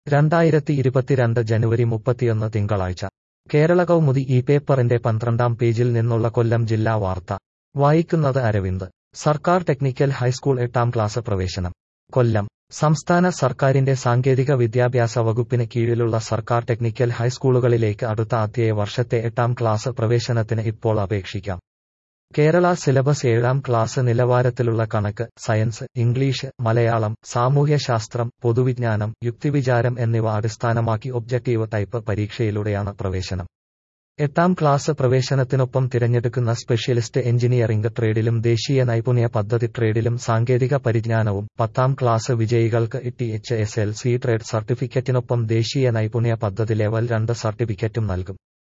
രണ്ടായിരത്തി ഇരുപത്തിരണ്ട് ജനുവരി മുപ്പത്തിയൊന്ന് തിങ്കളാഴ്ച കേരള കൗമുദി ഈ പേപ്പറിന്റെ പന്ത്രണ്ടാം പേജിൽ നിന്നുള്ള കൊല്ലം ജില്ലാ വാർത്ത വായിക്കുന്നത് അരവിന്ദ് സർക്കാർ ടെക്നിക്കൽ ഹൈസ്കൂൾ എട്ടാം ക്ലാസ് പ്രവേശനം കൊല്ലം സംസ്ഥാന സർക്കാരിന്റെ സാങ്കേതിക വിദ്യാഭ്യാസ വകുപ്പിന് കീഴിലുള്ള സർക്കാർ ടെക്നിക്കൽ ഹൈസ്കൂളുകളിലേക്ക് അടുത്ത അധ്യയ വർഷത്തെ എട്ടാം ക്ലാസ് പ്രവേശനത്തിന് ഇപ്പോൾ അപേക്ഷിക്കാം കേരള സിലബസ് ഏഴാം ക്ലാസ് നിലവാരത്തിലുള്ള കണക്ക് സയൻസ് ഇംഗ്ലീഷ് മലയാളം സാമൂഹ്യശാസ്ത്രം പൊതുവിജ്ഞാനം യുക്തിവിചാരം എന്നിവ അടിസ്ഥാനമാക്കി ഒബ്ജക്റ്റീവ് ടൈപ്പ് പരീക്ഷയിലൂടെയാണ് പ്രവേശനം എട്ടാം ക്ലാസ് പ്രവേശനത്തിനൊപ്പം തിരഞ്ഞെടുക്കുന്ന സ്പെഷ്യലിസ്റ്റ് എഞ്ചിനീയറിംഗ് ട്രേഡിലും ദേശീയ നൈപുണ്യ പദ്ധതി ട്രേഡിലും സാങ്കേതിക പരിജ്ഞാനവും പത്താം ക്ലാസ് വിജയികൾക്ക് T H S L C trade സർട്ടിഫിക്കറ്റിനൊപ്പം ദേശീയ നൈപുണ്യ പദ്ധതി ലെവൽ രണ്ട് സർട്ടിഫിക്കറ്റും നൽകും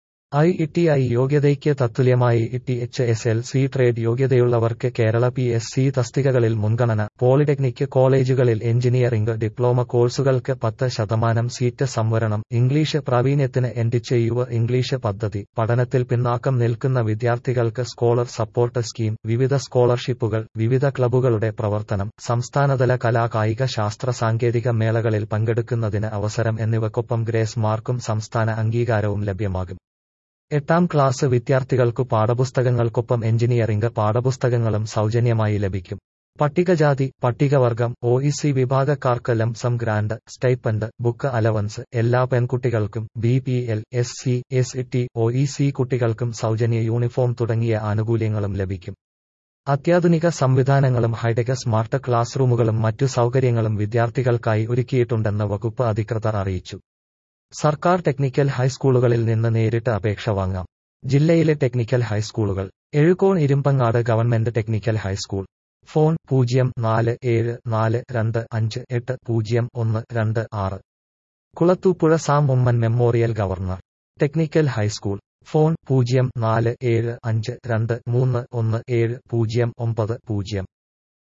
ഐ ഇ ഐ യോഗ്യതയ്ക്ക് തത്തുല്യമായി T H S L C trade യോഗ്യതയുള്ളവർക്ക് കേരള പി എസ് സി തസ്തികകളിൽ മുൻഗണന പോളിടെക്നിക് കോളേജുകളിൽ എഞ്ചിനീയറിംഗ് ഡിപ്ലോമ കോഴ്സുകൾക്ക് പത്ത് ശതമാനം സീറ്റ് സംവരണം ഇംഗ്ലീഷ് പ്രാവീണ്യത്തിന് എൻഡ് ചെയ്യുക ഇംഗ്ലീഷ് പദ്ധതി പഠനത്തിൽ പിന്നാക്കം നിൽക്കുന്ന വിദ്യാർത്ഥികൾക്ക് സ്കോളർ സപ്പോർട്ട് സ്കീം വിവിധ സ്കോളർഷിപ്പുകൾ വിവിധ ക്ലബ്ബുകളുടെ പ്രവർത്തനം സംസ്ഥാനതല കലാ കായിക ശാസ്ത്ര സാങ്കേതിക മേളകളിൽ പങ്കെടുക്കുന്നതിന് അവസരം എന്നിവയ്ക്കൊപ്പം ഗ്രേസ് മാർക്കും സംസ്ഥാന അംഗീകാരവും ലഭ്യമാകും എട്ടാം ക്ലാസ് വിദ്യാർത്ഥികൾക്കു പാഠപുസ്തകങ്ങൾക്കൊപ്പം എഞ്ചിനീയറിംഗ് പാഠപുസ്തകങ്ങളും സൗജന്യമായി ലഭിക്കും പട്ടികജാതി പട്ടികവർഗം ഒ ഇ സി വിഭാഗക്കാർക്ക് lump sum grant stipend book allowance എല്ലാ പെൺകുട്ടികൾക്കും B P L S C S T O E C കുട്ടികൾക്കും സൗജന്യ യൂണിഫോം തുടങ്ങിയ ആനുകൂല്യങ്ങളും ലഭിക്കും അത്യാധുനിക സംവിധാനങ്ങളും ഹൈടെക് സ്മാർട്ട് ക്ലാസ് റൂമുകളും മറ്റു സൗകര്യങ്ങളും വിദ്യാർത്ഥികൾക്കായി ഒരുക്കിയിട്ടുണ്ടെന്ന് വകുപ്പ് അധികൃതർ അറിയിച്ചു സർക്കാർ ടെക്നിക്കൽ ഹൈസ്കൂളുകളിൽ നിന്ന് നേരിട്ട് അപേക്ഷ വാങ്ങാം ജില്ലയിലെ ടെക്നിക്കൽ ഹൈസ്കൂളുകൾ Ezhukone Irumpanangad government technical high school phone പൂജ്യം നാല് ഏഴ് നാല് രണ്ട് അഞ്ച് എട്ട് പൂജ്യം ഒന്ന് രണ്ട് ആറ് Kulathupuzha Sam Oommen memorial governor technical high school phone പൂജ്യം നാല് ഏഴ് അഞ്ച് രണ്ട് മൂന്ന് ഒന്ന് ഏഴ് പൂജ്യം ഒമ്പത് പൂജ്യം